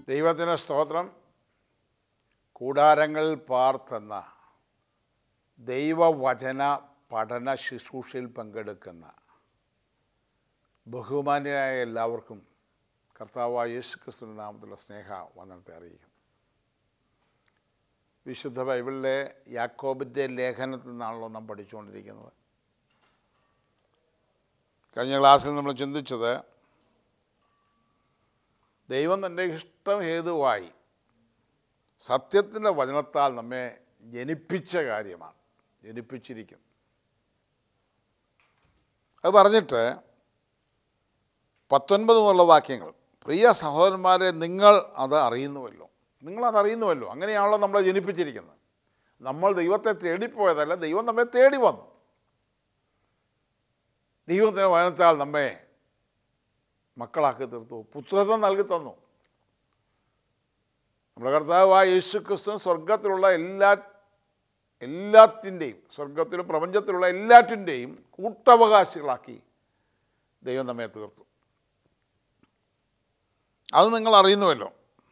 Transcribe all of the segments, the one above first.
ദൈവത്തിന് സ്തോത്രം കൂടാരങ്ങളിൽ പാർത്തെന്ന ദൈവവചന പഠന ശുശ്രൂഷയിൽ പങ്കെടുക്കുന്ന ബഹുമാന്യരായ എല്ലാവർക്കും കർത്താവായ യേശു ക്രിസ്തുവിൻ്റെ നാമത്തിലുള്ള സ്നേഹ വന്ദനത്തെ അറിയിക്കുന്നു വിശുദ്ധ ബൈബിളിലെ യാക്കോബിൻ്റെ ലേഖനത്തിൽ നിന്നാണല്ലോ നാം പഠിച്ചുകൊണ്ടിരിക്കുന്നത് കഴിഞ്ഞ ക്ലാസ്സിൽ നമ്മൾ ചിന്തിച്ചത് ദൈവം തൻ്റെ ഇഷ്ടം ഹേതുവായി സത്യത്തിൻ്റെ വചനത്താൽ നമ്മെ ജനിപ്പിച്ച കാര്യമാണ് ജനിപ്പിച്ചിരിക്കുന്നു അത് പറഞ്ഞിട്ട് പത്തൊൻപത് മുതലുള്ള വാക്യങ്ങൾ പ്രിയ സഹോദരന്മാരെ നിങ്ങൾ അത് അറിയുന്നുവല്ലോ നിങ്ങളത് അറിയുന്നുവല്ലോ അങ്ങനെയാണല്ലോ നമ്മളെ ജനിപ്പിച്ചിരിക്കുന്നത് നമ്മൾ ദൈവത്തെ തേടിപ്പോയതല്ല ദൈവം നമ്മെ തേടി വന്നു ദൈവത്തിൻ്റെ വചനത്താൽ നമ്മെ മക്കളാക്കി തീർത്തു പുത്രത്വം നൽകി തന്നു നമ്മുടെ കർത്താവായ യേശു ക്രിസ്തു സ്വർഗത്തിലുള്ള എല്ലാ എല്ലാത്തിൻ്റെയും സ്വർഗത്തിലും പ്രപഞ്ചത്തിലുള്ള എല്ലാറ്റിൻ്റെയും കൂട്ടവകാശികളാക്കി ദൈവം നമ്മെ തീർത്തു അത് നിങ്ങൾ അറിയുന്നുവല്ലോ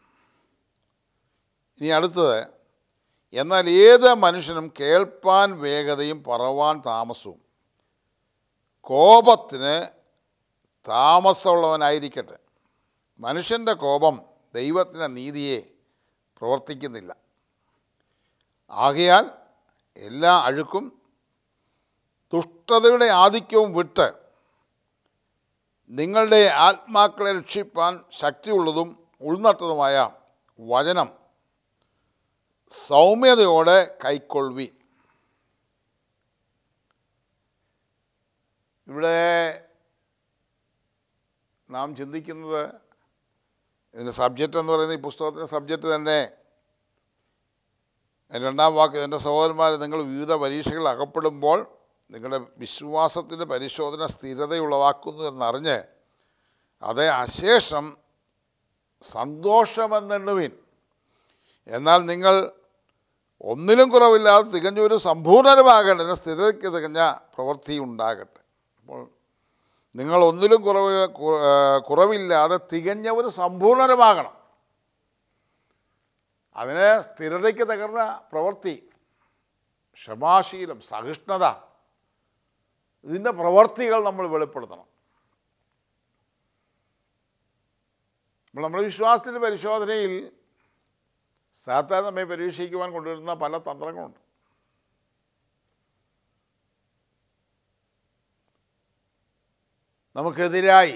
ഇനി അടുത്തത് എന്നാൽ ഏത് മനുഷ്യനും കേൾപ്പാൻ വേഗതയും പറവാൻ താമസവും കോപത്തിന് താമസമുള്ളവനായിരിക്കട്ടെ മനുഷ്യൻ്റെ കോപം ദൈവത്തിൻ്റെ നീതിയെ പ്രവർത്തിക്കുന്നില്ല ആകയാൽ എല്ലാ അഴുക്കും ദുഷ്ടതയുടെ ആധിക്യവും വിട്ട് നിങ്ങളുടെ ആത്മാക്കളെ രക്ഷിപ്പാൻ ശക്തിയുള്ളതും ഉൾനട്ടതുമായ വചനം സൗമ്യതയോടെ കൈക്കൊള്ളുവി ഇവിടെ നാം ചിന്തിക്കുന്നത് ഇതിൻ്റെ സബ്ജക്റ്റ് എന്ന് പറയുന്നത് ഈ പുസ്തകത്തിൻ്റെ സബ്ജക്റ്റ് തന്നെ രണ്ടാം വാക്ക് എൻ്റെ സഹോദരന്മാർ നിങ്ങൾ വിവിധ പരീക്ഷകൾ അകപ്പെടുമ്പോൾ നിങ്ങളുടെ വിശ്വാസത്തിൻ്റെ പരിശോധന സ്ഥിരതയുളവാക്കുന്നു എന്നറിഞ്ഞ് അതേ അശേഷം സന്തോഷമെന്നെണ്ണുവിൻ എന്നാൽ നിങ്ങൾ ഒന്നിലും കുറവില്ലാതെ തികഞ്ഞ ഒരു സമ്പൂർണ്ണരമാകേണ്ടതിന് സ്ഥിരതയ്ക്ക് തികഞ്ഞ പ്രവൃത്തി ഉണ്ടാകട്ടെ അപ്പോൾ നിങ്ങൾ ഒന്നിലും കുറവ് കുറവില്ലാതെ തികഞ്ഞ ഒരു സമ്പൂർണ്ണരമാകണം അതിന് സ്ഥിരതയ്ക്ക് തകർന്ന പ്രവൃത്തി ക്ഷമാശീലം സഹിഷ്ണുത ഇതിൻ്റെ പ്രവർത്തികൾ നമ്മൾ വെളിപ്പെടുത്തണം അപ്പോൾ നമ്മുടെ വിശ്വാസത്തിൻ്റെ പരിശോധനയിൽ സാത്താൻ നമ്മെ പരീക്ഷിക്കുവാൻ കൊണ്ടുവരുന്ന പല തന്ത്രങ്ങളുണ്ട് നമുക്കെതിരായി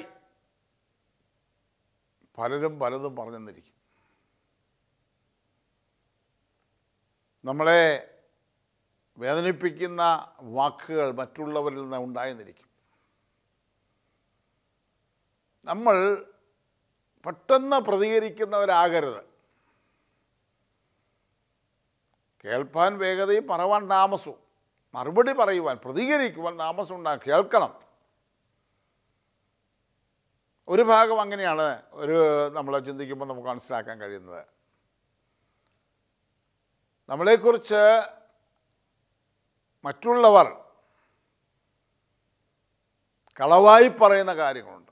പലരും പലതും പറഞ്ഞെന്നിരിക്കും നമ്മളെ വേദനിപ്പിക്കുന്ന വാക്കുകൾ മറ്റുള്ളവരിൽ നിന്ന് ഉണ്ടായെന്നിരിക്കും നമ്മൾ പെട്ടെന്ന് പ്രതികരിക്കുന്നവരാകരുത് കേൾപ്പാൻ വേഗതയും പറവാൻ താമസവും മറുപടി പറയുവാൻ പ്രതികരിക്കുവാൻ താമസം ഉണ്ടാകും കേൾക്കണം ഒരു ഭാഗം അങ്ങനെയാണ് ഒരു നമ്മൾ ചിന്തിക്കുമ്പോൾ നമുക്ക് മനസ്സിലാക്കാൻ കഴിയുന്നത് നമ്മളെക്കുറിച്ച് മറ്റുള്ളവർ കളവായി പറയുന്ന കാര്യങ്ങളുണ്ട്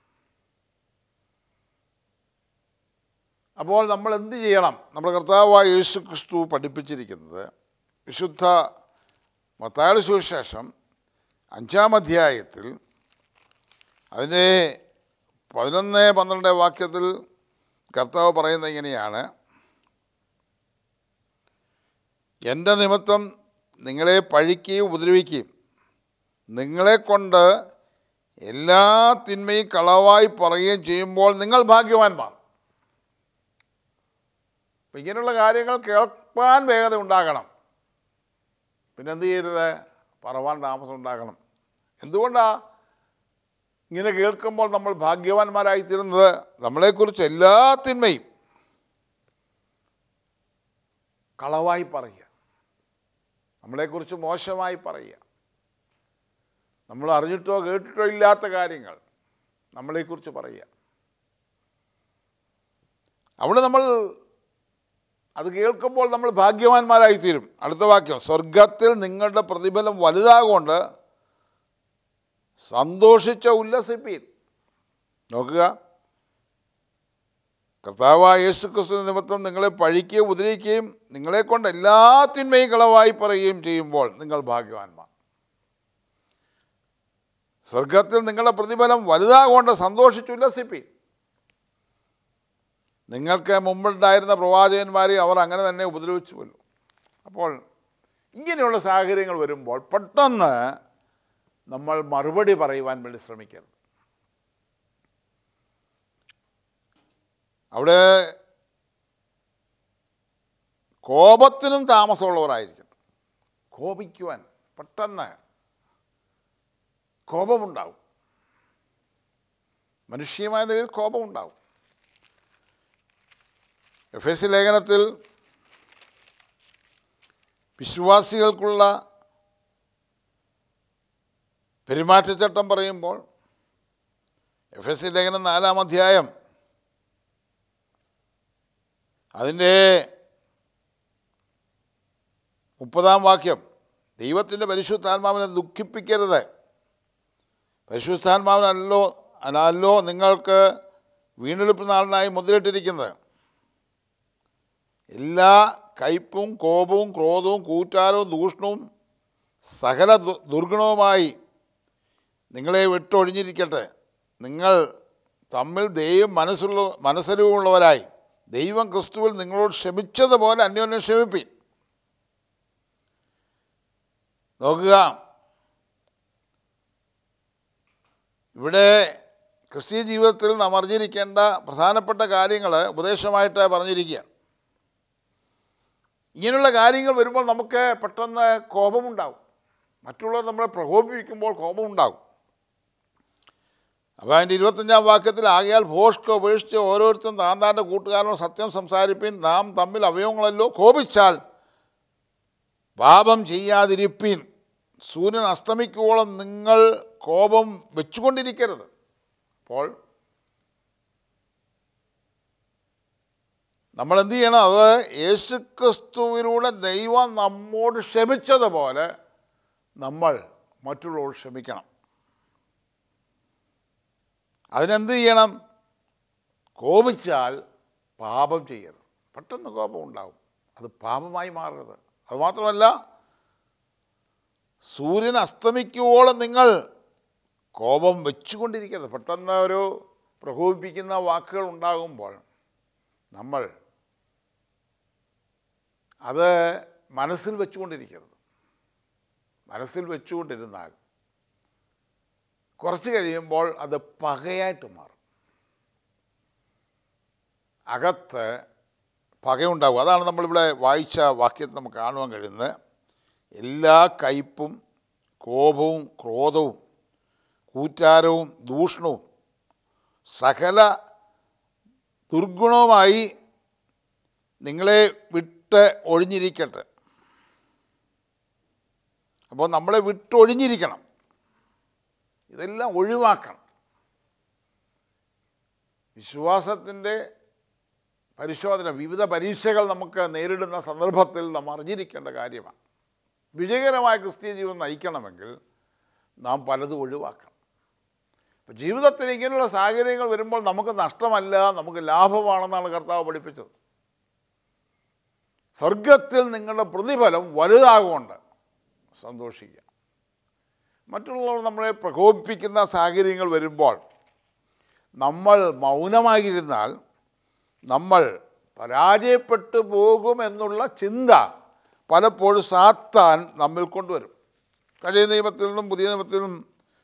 അപ്പോൾ നമ്മൾ എന്ത് ചെയ്യണം നമ്മുടെ കർത്താവായ യേശു ക്രിസ്തു പഠിപ്പിച്ചിരിക്കുന്നത് വിശുദ്ധ മത്തായുടെ സുവിശേഷം അഞ്ചാം അധ്യായത്തിൽ അതിൻ്റെ പതിനൊന്ന് പന്ത്രണ്ട് വാക്യത്തിൽ കർത്താവ് പറയുന്നത് ഇങ്ങനെയാണ് എൻ്റെ നിമിത്തം നിങ്ങളെ പഴിക്കുകയും ഉപദ്രവിക്കുകയും നിങ്ങളെക്കൊണ്ട് എല്ലാ തിന്മയും കളവായി പറയുകയും ചെയ്യുമ്പോൾ നിങ്ങൾ ഭാഗ്യവാന്മാർ അപ്പം ഇങ്ങനെയുള്ള കാര്യങ്ങൾ കേൾപ്പാൻ വേഗത ഉണ്ടാകണം പിന്നെ എന്ത് ചെയ്യരുത് പറവാൻ താമസം ഉണ്ടാകണം എന്തുകൊണ്ടാണ് ഇങ്ങനെ കേൾക്കുമ്പോൾ നമ്മൾ ഭാഗ്യവാന്മാരായിത്തീരുന്നത് നമ്മളെക്കുറിച്ച് എല്ലാ തിന്മയും കളവായി പറയുക നമ്മളെക്കുറിച്ച് മോശമായി പറയുക നമ്മൾ അറിഞ്ഞിട്ടോ കേട്ടിട്ടോ ഇല്ലാത്ത കാര്യങ്ങൾ നമ്മളെക്കുറിച്ച് പറയുക അവിടെ നമ്മൾ അത് കേൾക്കുമ്പോൾ നമ്മൾ ഭാഗ്യവാന്മാരായിത്തീരും അടുത്ത വാക്യം സ്വർഗത്തിൽ നിങ്ങളുടെ പ്രതിഫലം വലുതാകൊണ്ട് സന്തോഷിച്ച ഉല്ലസിപ്പീൻ നോക്കുക കർത്താവായ യേശു ക്രിസ്തു നിമിത്തം നിങ്ങളെ പഴിക്കുകയും ഉദരിക്കുകയും നിങ്ങളെ കൊണ്ട് എല്ലാ തിന്മയും കളവായി പറയുകയും ചെയ്യുമ്പോൾ നിങ്ങൾ ഭാഗ്യവാന്മാർ സ്വർഗത്തിൽ നിങ്ങളുടെ പ്രതിഫലം വലുതാകൊണ്ട് സന്തോഷിച്ചുല്ലസിപ്പി നിങ്ങൾക്ക് മുമ്പുണ്ടായിരുന്ന പ്രവാചകന്മാരെ അവർ അങ്ങനെ തന്നെ ഉപദ്രവിച്ചുവല്ലോ അപ്പോൾ ഇങ്ങനെയുള്ള സാഹചര്യങ്ങൾ വരുമ്പോൾ പെട്ടെന്ന് നമ്മൾ മറുപടി പറയുവാൻ വേണ്ടി ശ്രമിക്കരുത് അവിടെ കോപത്തിനും താമസമുള്ളവരായിരിക്കണം കോപിക്കുവാൻ പെട്ടെന്ന് കോപമുണ്ടാവും മനുഷ്യമായ നിലയിൽ കോപമുണ്ടാവും എഫ് എസ് ലേഖനത്തിൽ വിശ്വാസികൾക്കുള്ള പെരുമാറ്റച്ചട്ടം പറയുമ്പോൾ എഫ് എസ് ലേഖനം നാലാം അധ്യായം അതിൻ്റെ മുപ്പതാം വാക്യം ദൈവത്തിൻ്റെ പരിശുദ്ധാത്മാവിനെ ദുഃഖിപ്പിക്കരുത് പരിശുദ്ധാത്മാവിനല്ലോ അല്ലോ നിങ്ങൾക്ക് വീണ്ടെടുപ്പ് നാളിനായി മുദ്രയിട്ടിരിക്കുന്നത് എല്ലാ കയ്പും കോപവും ക്രോധവും കൂറ്റാരവും ദൂഷണവും സകല ദു- ദുർഗുണവുമായി നിങ്ങളെ വിട്ടൊഴിഞ്ഞിരിക്കട്ടെ നിങ്ങൾ തമ്മിൽ ദൈവം മനസ്സുള്ള മനസ്സരിവുള്ളവരായി ദൈവം ക്രിസ്തുവിൽ നിങ്ങളോട് ക്ഷമിച്ചതുപോലെ അന്യോന്യം ക്ഷമിപ്പീൻ നോക്കുക ഇവിടെ ക്രിസ്തീയ ജീവിതത്തിൽ നാം അറിഞ്ഞിരിക്കേണ്ട പ്രധാനപ്പെട്ട കാര്യങ്ങൾ ഉപദേശമായിട്ട് പറഞ്ഞിരിക്കുകയാണ് ഇങ്ങനെയുള്ള കാര്യങ്ങൾ വരുമ്പോൾ നമുക്ക് പെട്ടെന്ന് കോപമുണ്ടാവും മറ്റുള്ളവർ നമ്മളെ പ്രകോപിപ്പിക്കുമ്പോൾ കോപമുണ്ടാകും അപ്പോൾ അതിൻ്റെ ഇരുപത്തഞ്ചാം വാക്യത്തിൽ ആകയാൽ ഭോഷ്ക്ക് ഉപേക്ഷിച്ച് ഓരോരുത്തരും താൻ താൻ്റെ കൂട്ടുകാരനോട് സത്യം സംസാരിപ്പിൻ നാം തമ്മിൽ അവയവങ്ങളല്ലോ കോപിച്ചാൽ പാപം ചെയ്യാതിരിപ്പീൻ സൂര്യൻ അസ്തമിക്കുവോളം നിങ്ങൾ കോപം വെച്ചുകൊണ്ടിരിക്കരുത് അപ്പോൾ നമ്മൾ എന്ത് ചെയ്യണം അത് യേശുക്രിസ്തുവിലൂടെ ദൈവം നമ്മോട് ക്ഷമിച്ചതുപോലെ നമ്മൾ മറ്റുള്ളവരോട് ക്ഷമിക്കണം അതിനെന്ത് ചെയ്യണം കോപിച്ചാൽ പാപം ചെയ്യരുത് പെട്ടെന്ന് കോപം ഉണ്ടാവും അത് പാപമായി മാറരുത് അതുമാത്രമല്ല സൂര്യൻ അസ്തമിക്കുവോളം നിങ്ങൾ കോപം വെച്ചുകൊണ്ടിരിക്കരുത് പെട്ടെന്ന് ഒരു പ്രകോപിപ്പിക്കുന്ന വാക്കുകൾ ഉണ്ടാകുമ്പോൾ നമ്മൾ അത് മനസ്സിൽ വെച്ചുകൊണ്ടിരിക്കരുത് മനസ്സിൽ വെച്ചുകൊണ്ടിരുന്നാൽ കുറച്ച് കഴിയുമ്പോൾ അത് പകയായിട്ട് മാറും അകത്ത് പകയുണ്ടാകും അതാണ് നമ്മളിവിടെ വായിച്ച വാക്യത്തിൽ നമുക്ക് കാണുവാൻ കഴിയുന്നത് എല്ലാ കയ്പും കോപവും ക്രോധവും കൂറ്റാരവും ദൂഷണവും സകല ദുർഗുണവുമായി നിങ്ങളെ വിട്ട് ഒഴിഞ്ഞിരിക്കട്ടെ അപ്പോൾ നമ്മളെ വിട്ടൊഴിഞ്ഞിരിക്കണം ഇതെല്ലാം ഒഴിവാക്കണം വിശ്വാസത്തിൻ്റെ പരിശോധന വിവിധ പരീക്ഷകൾ നമുക്ക് നേരിടുന്ന സന്ദർഭത്തിൽ നാം അറിഞ്ഞിരിക്കേണ്ട കാര്യമാണ് വിജയകരമായ ക്രിസ്തീയ ജീവിതം നയിക്കണമെങ്കിൽ നാം പലതും ഒഴിവാക്കണം അപ്പം ജീവിതത്തിൽ ഇങ്ങനെയുള്ള സാഹചര്യങ്ങൾ വരുമ്പോൾ നമുക്ക് നഷ്ടമല്ല നമുക്ക് ലാഭമാണെന്നാണ് കർത്താവ് പഠിപ്പിച്ചത് സ്വർഗത്തിൽ നിങ്ങളുടെ പ്രതിഫലം വലുതാകൊണ്ട് സന്തോഷിക്കുക മറ്റുള്ളവർ നമ്മളെ പ്രകോപിപ്പിക്കുന്ന സാഹചര്യങ്ങൾ വരുമ്പോൾ നമ്മൾ മൗനമായിരുന്നാൽ നമ്മൾ പരാജയപ്പെട്ടു പോകുമെന്നുള്ള ചിന്ത പലപ്പോഴും സാത്താൻ നമ്മിൽ കൊണ്ടുവരും പഴയ നിയമത്തിൽ നിന്നും പുതിയ നിയമത്തിൽ നിന്നും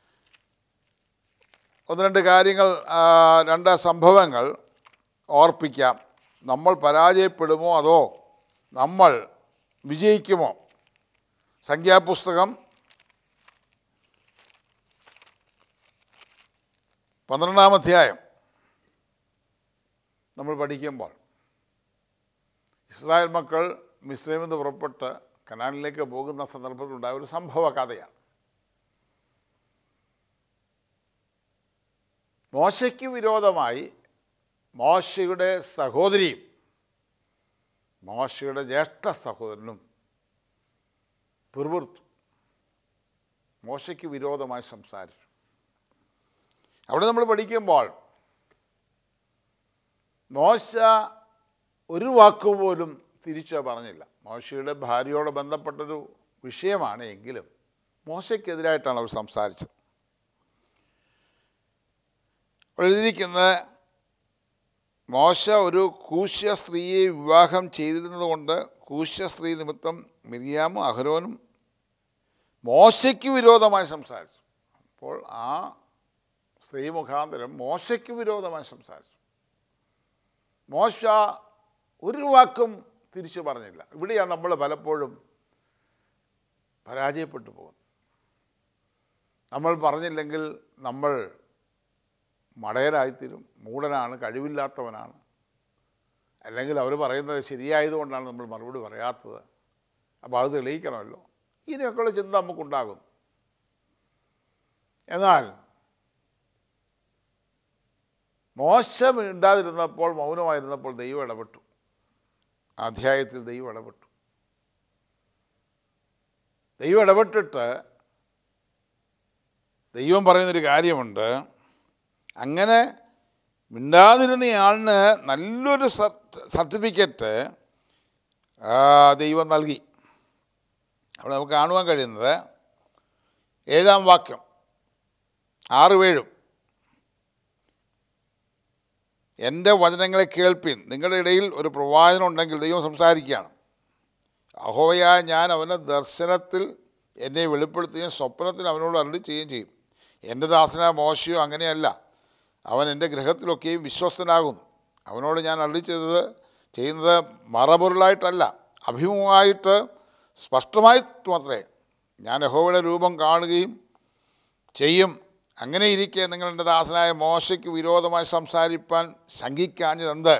ഒന്ന് രണ്ട് കാര്യങ്ങൾ ആ, രണ്ട് സംഭവങ്ങൾ ഓർപ്പിക്കാം നമ്മൾ പരാജയപ്പെടുമോ അതോ നമ്മൾ വിജയിക്കുമോ സംഖ്യാപുസ്തകം പന്ത്രണ്ടാം അധ്യായം നമ്മൾ പഠിക്കുമ്പോൾ ഇസ്രായേൽ മക്കൾ മിസ്രൈമിൽ നിന്ന് പുറപ്പെട്ട് കനാനിലേക്ക് പോകുന്ന സന്ദർഭത്തിലുണ്ടായ ഒരു സംഭവ കഥയാണ് മോശയ്ക്ക് വിരോധമായി മോശയുടെ സഹോദരിയും മോശയുടെ ജ്യേഷ്ഠ സഹോദരനും പിറുപിറുത്തു മോശയ്ക്ക് വിരോധമായി സംസാരിച്ചു അവിടെ നമ്മൾ പഠിക്കുമ്പോൾ മോശ ഒരു വാക്കുപോലും തിരിച്ച് പറഞ്ഞില്ല മോശയുടെ ഭാര്യയോട് ബന്ധപ്പെട്ടൊരു വിഷയമാണ് എങ്കിലും മോശയ്ക്കെതിരായിട്ടാണ് അവർ സംസാരിച്ചത് അവിടെ എഴുതിയിരിക്കുന്നത് മോശ ഒരു കൂശ്യ സ്ത്രീയെ വിവാഹം ചെയ്തിരുന്നത് കൊണ്ട് കൂശ്യ സ്ത്രീ നിമിത്തം മിരിയാമും അഹരോനും മോശയ്ക്ക് വിരോധമായി സംസാരിച്ചു അപ്പോൾ ആ സ്ത്രീ മുഖാന്തരം മോശയ്ക്ക് വിരോധമായി സംസാരിച്ചു മോശ ഒരു വാക്കും തിരിച്ചു പറഞ്ഞില്ല ഇവിടെയാണ് നമ്മൾ പലപ്പോഴും പരാജയപ്പെട്ടു പോകുന്നത് നമ്മൾ പറഞ്ഞില്ലെങ്കിൽ നമ്മൾ മടയരായിത്തീരും മൂടനാണ് കഴിവില്ലാത്തവനാണ് അല്ലെങ്കിൽ അവർ പറയുന്നത് ശരിയായതുകൊണ്ടാണ് നമ്മൾ മറുപടി പറയാത്തത് അപ്പോൾ അത് തെളിയിക്കണമല്ലോ ഇതിനൊക്കെയുള്ള ചിന്ത നമുക്കുണ്ടാകുന്നു എന്നാൽ മോശം ഉണ്ടാതിരുന്നപ്പോൾ മൗനമായിരുന്നപ്പോൾ ദൈവം ഇടപെട്ടു ആ അധ്യായത്തിൽ ദൈവം ഇടപെട്ടു ദൈവം ഇടപെട്ടിട്ട് ദൈവം പറയുന്നൊരു കാര്യമുണ്ട് അങ്ങനെ മിണ്ടാതിരുന്നയാളിന് നല്ലൊരു സർട്ടിഫിക്കറ്റ് ദൈവം നൽകി അവിടെ നമുക്ക് കാണുവാൻ കഴിയുന്നത് ഏഴാം വാക്യം ആറ് ഏഴും എൻ്റെ വചനങ്ങളെ കേൾപ്പിൻ നിങ്ങളുടെ ഇടയിൽ ഒരു പ്രവാചനം ഉണ്ടെങ്കിൽ ദൈവം സംസാരിക്കുകയാണ് അഹോയായ ഞാൻ അവൻ്റെ ദർശനത്തിൽ എന്നെ വെളിപ്പെടുത്തുകയും സ്വപ്നത്തിൽ അവനോട് അരളി ചെയ്യുകയും ചെയ്യും എൻ്റെ ദാസനായ മോശയോ അങ്ങനെയല്ല അവൻ എൻ്റെ ഗ്രഹത്തിലൊക്കെയും വിശ്വസ്തനാകുന്നു അവനോട് ഞാൻ അരളി ചെയ്തത് ചെയ്യുന്നത് മറപൊരുളായിട്ടല്ല അഭിമുഖമായിട്ട് സ്പഷ്ടമായി മാത്രമേ ഞാൻ യഹോവയുടെ രൂപം കാണുകയും ചെയ്യും അങ്ങനെ ഇരിക്കെ നിങ്ങൾ എൻ്റെ ദാസനായ മോശയ്ക്ക് വിരോധമായി സംസാരിപ്പാൻ ശങ്കിക്കാഞ്ഞതെന്ത്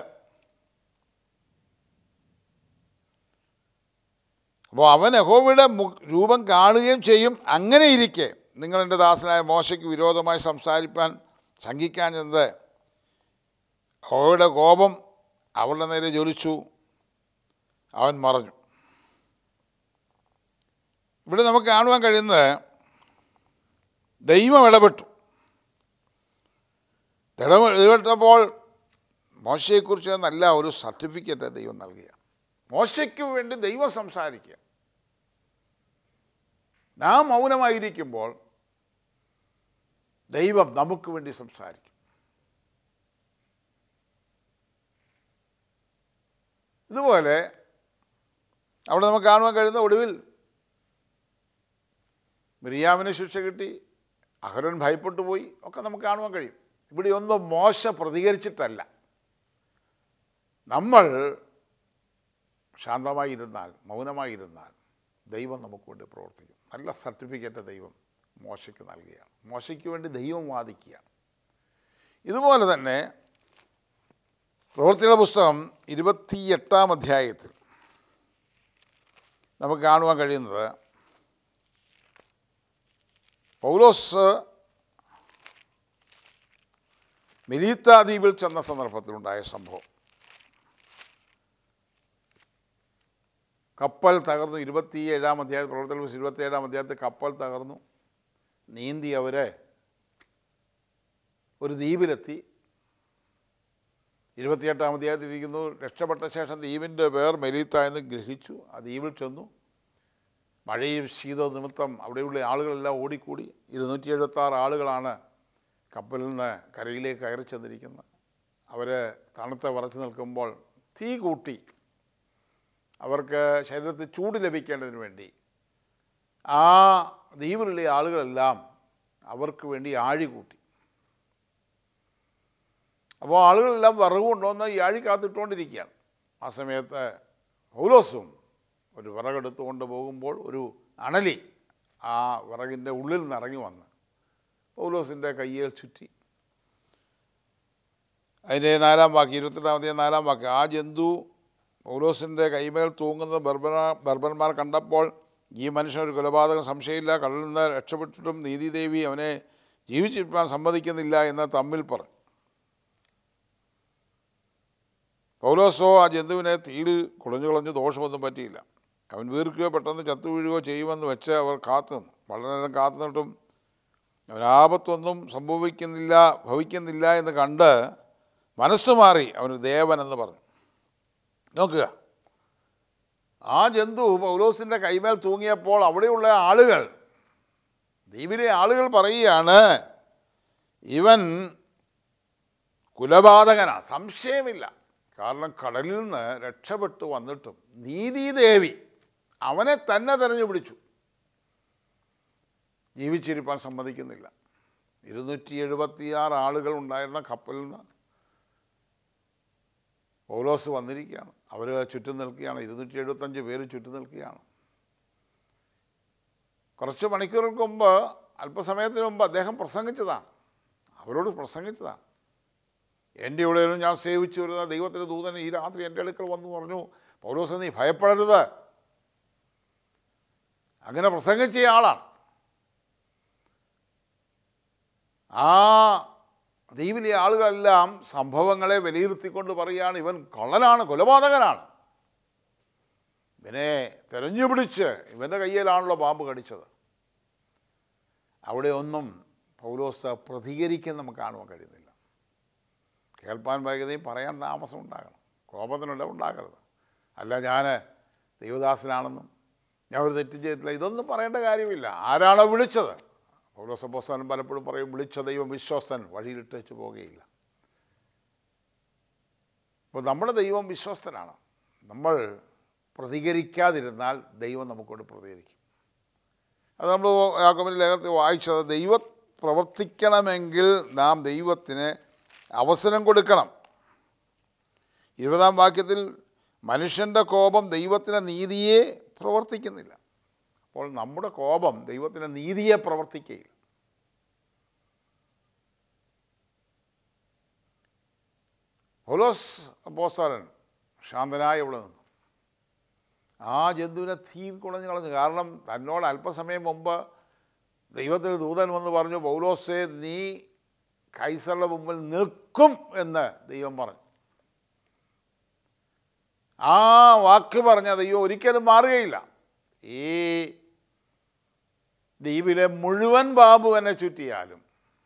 അപ്പോൾ അവൻ യഹോവയുടെ മു രൂപം കാണുകയും ചെയ്യും അങ്ങനെ ഇരിക്കെ നിങ്ങൾ എൻ്റെ ദാസനായ മോശയ്ക്ക് വിരോധമായി സംസാരിപ്പാൻ ശങ്കിക്കാഞ്ഞത് യഹോവയുടെ കോപം അവളുടെ നേരെ ജ്വലിച്ചു അവൻ മറഞ്ഞു ഇവിടെ നമുക്ക് കാണുവാൻ കഴിയുന്നത് ദൈവം ഇടപെട്ടു ഇടപെ ഇടപെട്ടപ്പോൾ മോശയെക്കുറിച്ച് നല്ല ഒരു സർട്ടിഫിക്കറ്റ് ദൈവം നൽകുക മോശയ്ക്ക് വേണ്ടി ദൈവം സംസാരിക്കുക നാം മൗനമായിരിക്കുമ്പോൾ ദൈവം നമുക്ക് വേണ്ടി സംസാരിക്കും ഇതുപോലെ അവിടെ നമുക്ക് കാണുവാൻ കഴിയുന്ന ഒടുവിൽ മിറിയാമിന് ശിക്ഷ കിട്ടി അഹരൻ ഭയപ്പെട്ടു പോയി ഒക്കെ നമുക്ക് കാണുവാൻ കഴിയും ഇവിടെ ഒന്നും മോശ പ്രതികരിച്ചിട്ടല്ല നമ്മൾ ശാന്തമായിരുന്നാൽ മൗനമായിരുന്നാൽ ദൈവം നമുക്ക് വേണ്ടി പ്രവർത്തിക്കും നല്ല സർട്ടിഫിക്കറ്റ് ദൈവം മോശയ്ക്ക് നൽകുകയാണ് മോശയ്ക്ക് വേണ്ടി ദൈവം വാദിക്കുകയാണ് ഇതുപോലെ തന്നെ പ്രവർത്തിയുടെ പുസ്തകം ഇരുപത്തിയെട്ടാം അധ്യായത്തിൽ നമുക്ക് കാണുവാൻ കഴിയുന്നത് പൗലോസ് മിലീത്ത ദ്വീപിൽ ചെന്ന സന്ദർഭത്തിലുണ്ടായ സംഭവം കപ്പൽ തകർന്നു ഇരുപത്തി ഏഴാം അധ്യായത്തിൽ പ്രവർത്തന പുസ്തകം ഇരുപത്തി ഏഴാം അധ്യായത്തിൽ കപ്പൽ തകർന്നു നീന്തി അവരെ ഒരു ദ്വീപിലെത്തി ഇരുപത്തിയെട്ടാം അധ്യായത്തിൽ ഇരിക്കുന്നു രക്ഷപ്പെട്ട ശേഷം ദ്വീപിൻ്റെ പേർ മെലീത്ത എന്ന് ഗ്രഹിച്ചു ആ ദ്വീപിൽ ചെന്നു മഴയും ശീതവും നിമിത്തം അവിടെയുള്ള ആളുകളെല്ലാം ഓടിക്കൂടി ഇരുന്നൂറ്റി എഴുപത്താറ് ആളുകളാണ് കപ്പലിൽ നിന്ന് കരയിലേക്ക് കയറി ചെന്നിരിക്കുന്നത് അവർ തണുത്ത വിറച്ച് നിൽക്കുമ്പോൾ തീ കൂട്ടി അവർക്ക് ശരീരത്തിൽ ചൂട് ലഭിക്കേണ്ടതിന് വേണ്ടി ആ ദ്വീപിലുള്ള ആളുകളെല്ലാം അവർക്ക് വേണ്ടി ആഴി കൂട്ടി അപ്പോൾ ആളുകളെല്ലാം വിറക് കൊണ്ടുവന്ന് ഈ ആഴി കാത്തിട്ടുകൊണ്ടിരിക്കുകയാണ് ആ സമയത്ത് പൗലോസും ഒരു വിറകെടുത്തുകൊണ്ട് പോകുമ്പോൾ ഒരു അണലി ആ വിറകിൻ്റെ ഉള്ളിൽ നിന്ന് ഇറങ്ങി വന്ന് പൗലോസിൻ്റെ കയ്യേൽ ചുറ്റി അതിൻ്റെ നാലാം വാക്ക് ഇരുപത്തെട്ടാമത്തെ നാലാം വാക്ക് ആ ജന്തു പൗലോസിൻ്റെ കൈമേൽ തൂങ്ങുന്ന ബർബന ബർബന്മാർ കണ്ടപ്പോൾ ഈ മനുഷ്യൻ ഒരു കൊലപാതകം സംശയമില്ല കടലിൽ നിന്ന് രക്ഷപ്പെട്ടിട്ടും നീതിദേവി അവനെ ജീവിച്ചിരിക്കാൻ സമ്മതിക്കുന്നില്ല എന്ന് തമ്മിൽ പറഞ്ഞു പൗലോസോ ആ ജന്തുവിനെ തീയിൽ കുളഞ്ഞു കളഞ്ഞ് ദോഷമൊന്നും പറ്റിയില്ല അവൻ വീർക്കുകയോ പെട്ടെന്ന് ചത്തു വീഴുകയോ ചെയ്യുമെന്ന് വെച്ച് അവർ കാത്തു നിന്നു വളരെ നേരം കാത്തു നിന്നിട്ടും അവൻ ആപത്തൊന്നും സംഭവിക്കുന്നില്ല ഭവിക്കുന്നില്ല എന്ന് കണ്ട് മനസ്സ് മാറി അവന് ദേവൻ എന്ന് പറഞ്ഞു നോക്കുക ആ ജന്തു പൗലോസിൻ്റെ കൈമേൽ തൂങ്ങിയപ്പോൾ അവിടെയുള്ള ആളുകൾ ദ്വീപിലെ ആളുകൾ പറയുകയാണ് ഇവൻ കുലപാതകനാണ് സംശയമില്ല കാരണം കടലിൽ നിന്ന് രക്ഷപ്പെട്ടു വന്നിട്ടും നീതിദേവി അവനെ തന്നെ തെരഞ്ഞു പിടിച്ചു ജീവിച്ചിരിപ്പാൻ സമ്മതിക്കുന്നില്ല ഇരുന്നൂറ്റി എഴുപത്തിയാറ് ആളുകൾ ഉണ്ടായിരുന്ന കപ്പലിൽ നിന്ന് പൗലോസ് വന്നിരിക്കുകയാണ് അവർ ചുറ്റും നിൽക്കുകയാണ് ഇരുന്നൂറ്റി എഴുപത്തഞ്ച് പേര് ചുറ്റും നിൽക്കുകയാണ് കുറച്ച് മണിക്കൂറുകൾക്ക് മുമ്പ് അല്പസമയത്തിന് മുമ്പ് അദ്ദേഹം പ്രസംഗിച്ചതാണ് അവരോട് പ്രസംഗിച്ചതാണ് എൻ്റെ ഇവിടെയും ഞാൻ സേവിച്ചു വരുന്ന ദൈവത്തിൻ്റെ ദൂതൻ ഈ രാത്രി എൻ്റെ അടുക്കൽ വന്നു പറഞ്ഞു പൗലോസ് നീ ഭയപ്പെടരുത് അങ്ങനെ പ്രസംഗിച്ച ആളാണ് ആ ദ്വീപിലെ ആളുകളെല്ലാം സംഭവങ്ങളെ വിലയിരുത്തിക്കൊണ്ട് പറയുകയാണ് ഇവൻ കള്ളനാണ് കൊലപാതകനാണ് ഇവനെ തെരഞ്ഞു പിടിച്ച് ഇവൻ്റെ കയ്യിലാണല്ലോ പാമ്പ് കടിച്ചത് അവിടെ ഒന്നും പൗലോസ് പ്രതികരിക്കാൻ നമുക്ക് കാണുവാൻ കഴിയുന്നില്ല കേൾപ്പാൻ വേഗതയും പറയാൻ താമസം ഉണ്ടാകണം കോപത്തിനിട ഉണ്ടാകരുത് അല്ല ഞാൻ ദൈവദാസനാണെന്നും ഞാൻ ഒരു തെറ്റും ചെയ്തിട്ടില്ല ഇതൊന്നും പറയേണ്ട കാര്യമില്ല ആരാണോ വിളിച്ചത് പൗലോസ് അപ്പോസ്തലൻ പലപ്പോഴും പറയും വിളിച്ച ദൈവം വിശ്വസ്തൻ വഴിയിലിട്ട് വെച്ച് പോകുകയില്ല അപ്പോൾ നമ്മുടെ ദൈവം വിശ്വസ്തനാണ് നമ്മൾ പ്രതികരിക്കാതിരുന്നാൽ ദൈവം നമുക്കോട് പ്രതികരിക്കും അത് നമ്മൾ യാക്കോബിൻ്റെ ലേഖനത്തിൽ വായിച്ചത് ദൈവ പ്രവർത്തിക്കണമെങ്കിൽ നാം ദൈവത്തിന് അവസരം കൊടുക്കണം ഇരുപതാം വാക്യത്തിൽ മനുഷ്യൻ്റെ കോപം ദൈവത്തിൻ്റെ നീതിയെ പ്രവർത്തിക്കുന്നില്ല അപ്പോൾ നമ്മുടെ കോപം ദൈവത്തിൻ്റെ നീതിയെ പ്രവർത്തിക്കുകയില്ല പൗലോസ് അപ്പോസ്തലൻ ശാന്തനായി ഇവിടെ നിന്നു ആ ജന്തുവിനെ തീ കുളഞ്ഞു കളഞ്ഞു കാരണം തന്നോട് അല്പസമയം മുമ്പ് ദൈവത്തിന് ദൂതൻ വന്ന് പറഞ്ഞു പൗലോസെ നീ കൈസറുടെ മുമ്പിൽ നിൽക്കും എന്ന് ദൈവം പറഞ്ഞു ആ വാക്ക് പറഞ്ഞ ദൈവം ഒരിക്കലും മാറുകയില്ല ഈ ദ്വീപിലെ മുഴുവൻ ബാബു എന്നെ ചുറ്റിയാലും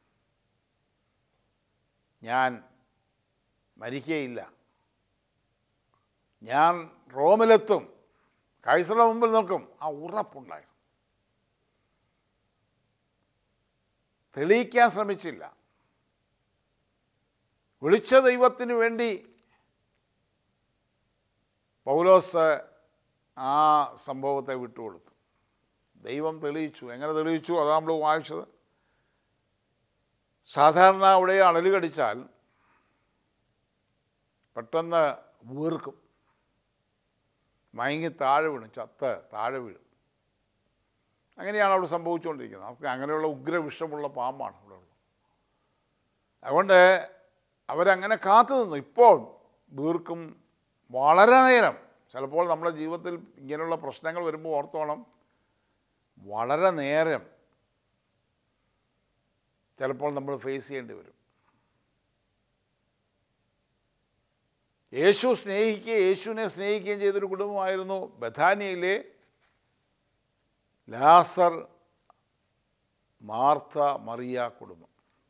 ഞാൻ മരിക്കുകയില്ല ഞാൻ റോമിലെത്തും കൈസറുടെ മുമ്പിൽ നിൽക്കും ആ ഉറപ്പുണ്ടായിരുന്നു തെളിയിക്കാൻ ശ്രമിച്ചില്ല വിളിച്ച ദൈവത്തിന് വേണ്ടി പൗലോസ് ആ സംഭവത്തെ വിട്ടുകൊടുത്തു ദൈവം തെളിയിച്ചു എങ്ങനെ തെളിയിച്ചു അതാ നമ്മൾ വായിച്ചത് സാധാരണ അവിടെ അണല് കടിച്ചാൽ പെട്ടെന്ന് വീർക്കും മയങ്ങി താഴെ വീണു ചത്ത് താഴെ വീഴും അങ്ങനെയാണ് അവിടെ സംഭവിച്ചുകൊണ്ടിരിക്കുന്നത് നമുക്ക് അങ്ങനെയുള്ള ഉഗ്രവിഷമുള്ള പാമ്പാണ് ഇവിടെ ഉള്ളത് അതുകൊണ്ട് അവരങ്ങനെ കാത്തു നിന്നു ഇപ്പോൾ വീർക്കും വളരെ നേരം ചിലപ്പോൾ നമ്മുടെ ജീവിതത്തിൽ ഇങ്ങനെയുള്ള പ്രശ്നങ്ങൾ വരുമ്പോൾ ഓർത്തോണം വളരെ നേരം ചിലപ്പോൾ നമ്മൾ ഫേസ് ചെയ്യേണ്ടി വരും യേശു സ്നേഹിക്കുകയും യേശുവിനെ സ്നേഹിക്കുകയും ചെയ്തൊരു കുടുംബമായിരുന്നു ബഥാനിയയിലെ ലാസർ മാർത്ത മറിയ കുടുംബം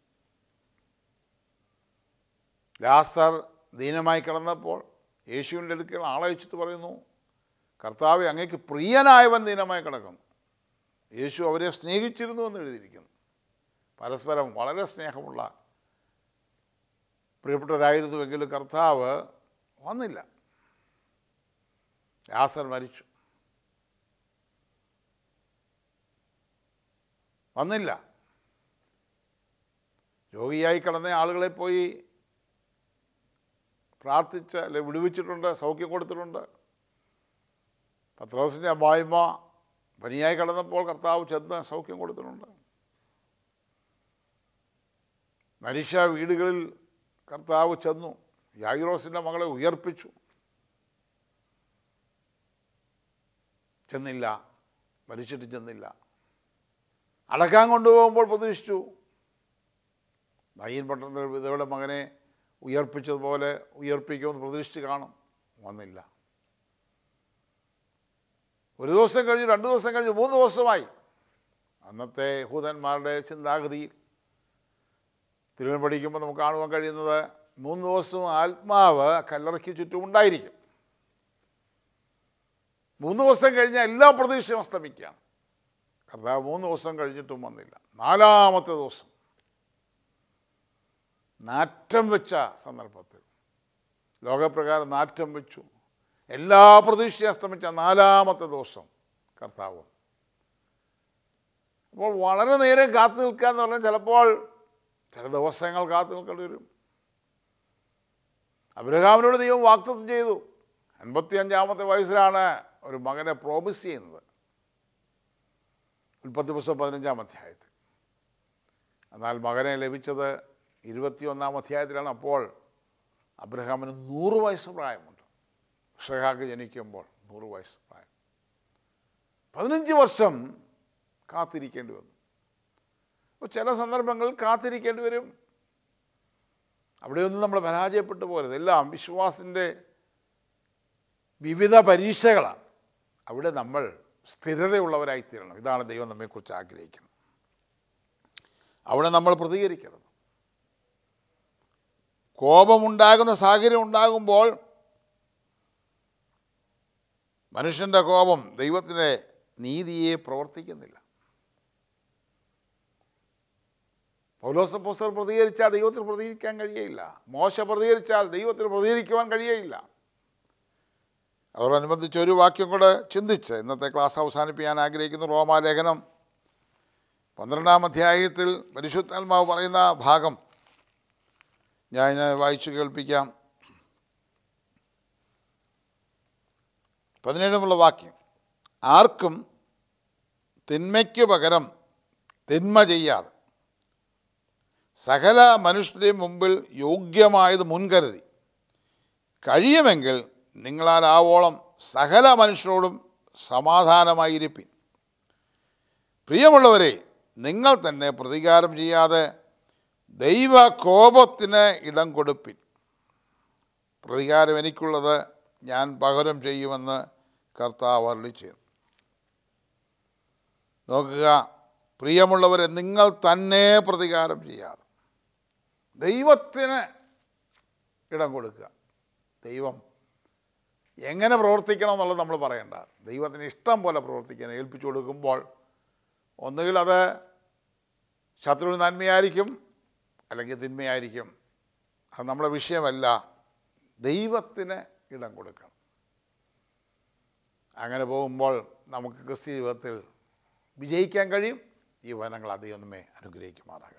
ലാസർ ദീനമായി കിടന്നപ്പോൾ യേശുവിൻ്റെ അടുക്കൽ ആളയച്ചിട്ട് പറയുന്നു കർത്താവ് അങ്ങേക്ക് പ്രിയനായവൻ ദീനമായി കിടക്കുന്നു യേശു അവരെ സ്നേഹിച്ചിരുന്നു എന്ന് എഴുതിയിരിക്കുന്നു പരസ്പരം വളരെ സ്നേഹമുള്ള പ്രിയപ്പെട്ടവരായിരുന്നുവെങ്കിലും കർത്താവ് വന്നില്ല ലാസർ മരിച്ചു വന്നില്ല രോഗിയായി കിടന്ന ആളുകളെ പോയി പ്രാർത്ഥിച്ച് അല്ലെ വിടുവിച്ചിട്ടുണ്ട് സൗഖ്യം കൊടുത്തിട്ടുണ്ട് പത്രോസിൻ്റെ അമ്മായിമ്മ പനിയായി കിടന്നപ്പോൾ കർത്താവ് ചെന്ന് സൗഖ്യം കൊടുത്തിട്ടുണ്ട് മനുഷ്യ വീടുകളിൽ കർത്താവ് ചെന്നു യായിറോസിൻ്റെ മകളെ ഉയർപ്പിച്ചു ചെന്നില്ല മരിച്ചിട്ട് ചെന്നില്ല അടക്കാൻ കൊണ്ടുപോകുമ്പോൾ പ്രതീക്ഷിച്ചു നയ്യൻ പട്ടണത്തിൽ വിധവയുടെ മകനെ ഉയർപ്പിച്ചതുപോലെ ഉയർപ്പിക്കുമെന്ന് പ്രതീക്ഷിച്ച് കാണും വന്നില്ല ഒരു ദിവസം കഴിഞ്ഞ് രണ്ട് ദിവസം കഴിഞ്ഞ് മൂന്ന് ദിവസമായി അന്നത്തെ യഹൂദന്മാരുടെ ചിന്താഗതിയിൽ തിരുവൻ പഠിക്കുമ്പോൾ നമുക്ക് കാണുവാൻ കഴിയുന്നത് മൂന്ന് ദിവസവും ആത്മാവ് കല്ലറയ്ക്ക് ചുറ്റും ഉണ്ടായിരിക്കും മൂന്ന് ദിവസം കഴിഞ്ഞാൽ എല്ലാ പ്രതീക്ഷയും അസ്തമിക്കുകയാണ് കർത്താവ് മൂന്ന് ദിവസം കഴിഞ്ഞിട്ടും വന്നില്ല നാലാമത്തെ ദിവസം നാറ്റം വെച്ച സന്ദർഭത്തിൽ ലോകപ്രകാരം നാറ്റം വെച്ചു എല്ലാ പ്രതീക്ഷയും അസ്തമിച്ച നാലാമത്തെ ദിവസം കർത്താവ് വന്നു. അപ്പോൾ വളരെ നേരം കാത്തു നിൽക്കുക എന്ന് പറഞ്ഞാൽ ചിലപ്പോൾ ചില ദിവസങ്ങൾ കാത്തു നിൽക്കേണ്ടി വരും അബ്രഹാമിനോട് ദൈവം വാക്തത്വം ചെയ്തു അൻപത്തി അഞ്ചാമത്തെ വയസ്സിലാണ് ഒരു മകനെ പ്രോമിസ് ചെയ്യുന്നത് ഉൽപ്പത്തി പുസ്തകം പതിനഞ്ചാം അധ്യായത്തിൽ എന്നാൽ മകനെ ലഭിച്ചത് ഇരുപത്തിയൊന്നാം അധ്യായത്തിലാണ് അപ്പോൾ അബ്രഹാമിന് നൂറ് വയസ്സ് പ്രായമുണ്ട് ഷഹാക്ക് ജനിക്കുമ്പോൾ നൂറ് വയസ്സ് പ്രായം പതിനഞ്ച് വർഷം കാത്തിരിക്കേണ്ടി വന്നു അപ്പോൾ ചില സന്ദർഭങ്ങളിൽ കാത്തിരിക്കേണ്ടി വരും അവിടെയൊന്നും നമ്മൾ പരാജയപ്പെട്ടു പോരുത് എല്ലാം വിശ്വാസത്തിൻ്റെ വിവിധ പരീക്ഷകളാണ് അവിടെ നമ്മൾ സ്ഥിരതയുള്ളവരായിത്തീരണം ഇതാണ് ദൈവം നമ്മെക്കുറിച്ച് ആഗ്രഹിക്കുന്നത് അവിടെ നമ്മൾ പ്രതികരിക്കണം കോപമുണ്ടാകുന്ന സാഹചര്യം ഉണ്ടാകുമ്പോൾ മനുഷ്യൻ്റെ കോപം ദൈവത്തിൻ്റെ നീതിയെ പ്രവർത്തിക്കുന്നില്ല പൗലോസ് പുസ്തകം പ്രതികരിച്ചാൽ ദൈവത്തിന് പ്രതികരിക്കാൻ കഴിയയില്ല മോശ പ്രതികരിച്ചാൽ ദൈവത്തിന് പ്രതികരിക്കുവാൻ കഴിയയില്ല അതോടനുബന്ധിച്ച് ഒരു വാക്യം കൂടെ ചിന്തിച്ച് ഇന്നത്തെ ക്ലാസ് അവസാനിപ്പിക്കാൻ ആഗ്രഹിക്കുന്നു റോമാലേഖനം പന്ത്രണ്ടാം അധ്യായത്തിൽ പരിശുദ്ധാത്മാവ് പറയുന്ന ഭാഗം ഞാൻ ഞാൻ വായിച്ചു കേൾപ്പിക്കാം പതിനേഴുമുള്ള വാക്യം ആർക്കും തിന്മയ്ക്ക് പകരം തിന്മ ചെയ്യാതെ സകല മനുഷ്യരുടെ മുമ്പിൽ യോഗ്യമായത് മുൻകരുതി കഴിയുമെങ്കിൽ നിങ്ങളാലാവോളം സകല മനുഷ്യരോടും സമാധാനമായിരിപ്പിൻ പ്രിയമുള്ളവരെ നിങ്ങൾ തന്നെ പ്രതികാരം ചെയ്യാതെ ദൈവ കോപത്തിന് ഇടം കൊടുപ്പിൻ പ്രതികാരം എനിക്കുള്ളത് ഞാൻ പകരം ചെയ്യുമെന്ന് കർത്താവ് അരുളി ചെയ്യുന്നു നോക്കുക പ്രിയമുള്ളവരെ നിങ്ങൾ തന്നെ പ്രതികാരം ചെയ്യാതെ ദൈവത്തിന് ഇടം കൊടുക്കുക ദൈവം എങ്ങനെ പ്രവർത്തിക്കണം എന്നുള്ളത് നമ്മൾ പറയണ്ട ദൈവത്തിന് ഇഷ്ടം പോലെ പ്രവർത്തിക്കാൻ ഏൽപ്പിച്ചു കൊടുക്കുമ്പോൾ ഒന്നുകിൽ അത് ശത്രുവിന് നന്മയായിരിക്കും അല്ലെങ്കിൽ തിന്മയായിരിക്കും അത് നമ്മുടെ വിഷയമല്ല ദൈവത്തിന് ഇടം കൊടുക്കണം അങ്ങനെ പോകുമ്പോൾ നമുക്ക് ക്രിസ്ത്യ ജീവിതത്തിൽ വിജയിക്കാൻ കഴിയും ഈ വനങ്ങൾ അധികം നമ്മെ അനുഗ്രഹിക്കുമാറാകട്ടെ